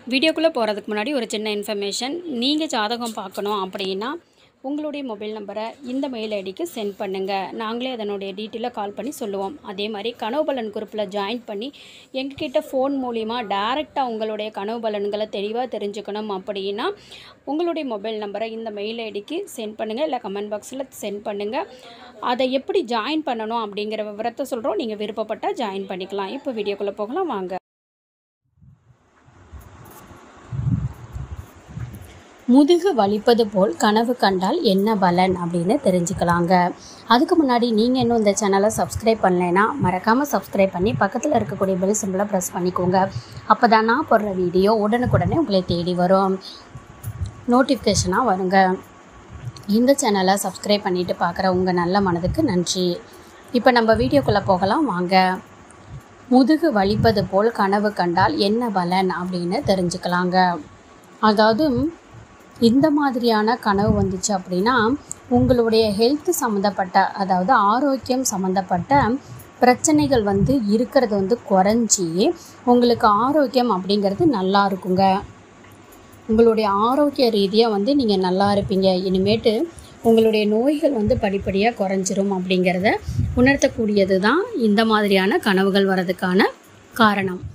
வீடியோக்குள்ளே போகிறதுக்கு முன்னாடி ஒரு சின்ன இன்ஃபர்மேஷன் நீங்கள் ஜாதகம் பார்க்கணும் அப்படின்னா உங்களுடைய மொபைல் நம்பரை இந்த மெயில் ஐடிக்கு சென்ட் பண்ணுங்கள் நாங்களே அதனுடைய டீட்டெயிலை கால் பண்ணி சொல்லுவோம் அதே மாதிரி கனவு பலன் குரூப்பில் ஜாயின் பண்ணி எங்ககிட்ட ஃபோன் மூலிமா டைரெக்டாக உங்களுடைய கனவு பலன்களை தெளிவாக தெரிஞ்சுக்கணும் அப்படின்னா உங்களுடைய மொபைல் நம்பரை இந்த மெயில் ஐடிக்கு சென்ட் பண்ணுங்கள் இல்லை கமெண்ட் பாக்ஸில் சென்ட் பண்ணுங்கள் அதை எப்படி ஜாயின் பண்ணணும் அப்படிங்கிற விவரத்தை சொல்கிறோம் நீங்கள் விருப்பப்பட்டால் ஜாயின் பண்ணிக்கலாம் இப்போ வீடியோக்குள்ளே போகலாம் வாங்க முதுகு வலிப்பது போல் கனவு கண்டால் என்ன பலன் அப்படின்னு தெரிஞ்சுக்கலாங்க அதுக்கு முன்னாடி நீங்கள் இன்னும் இந்த சேனலை சப்ஸ்கிரைப் பண்ணலைன்னா மறக்காமல் சப்ஸ்கிரைப் பண்ணி பக்கத்தில் இருக்கக்கூடிய பெல் சிம்பிளை ப்ரெஸ் பண்ணிக்கோங்க அப்போ தான் நான் போடுற வீடியோ உடனுக்குடனே உங்களை தேடி வரும் நோட்டிஃபிகேஷனாக வருங்க இந்த சேனலை சப்ஸ்கிரைப் பண்ணிவிட்டு பார்க்குற உங்கள் நல்ல மனதுக்கு நன்றி இப்போ நம்ம வீடியோக்குள்ளே போகலாம் வாங்க முதுகு வலிப்பது போல் கனவு கண்டால் என்ன பலன் அப்படின்னு தெரிஞ்சுக்கலாங்க அதாவது இந்த மாதிரியான கனவு வந்துச்சு அப்படின்னா உங்களுடைய ஹெல்த் சம்மந்தப்பட்ட அதாவது ஆரோக்கியம் சம்மந்தப்பட்ட பிரச்சனைகள் வந்து இருக்கிறது வந்து குறைஞ்சி உங்களுக்கு ஆரோக்கியம் அப்படிங்கிறது நல்லா இருக்குங்க உங்களுடைய ஆரோக்கிய ரீதியாக வந்து நீங்கள் நல்லா இருப்பீங்க இனிமேட்டு உங்களுடைய நோய்கள் வந்து படிப்படியாக குறைஞ்சிரும் அப்படிங்கிறத உணர்த்தக்கூடியது தான் இந்த மாதிரியான கனவுகள் வர்றதுக்கான காரணம்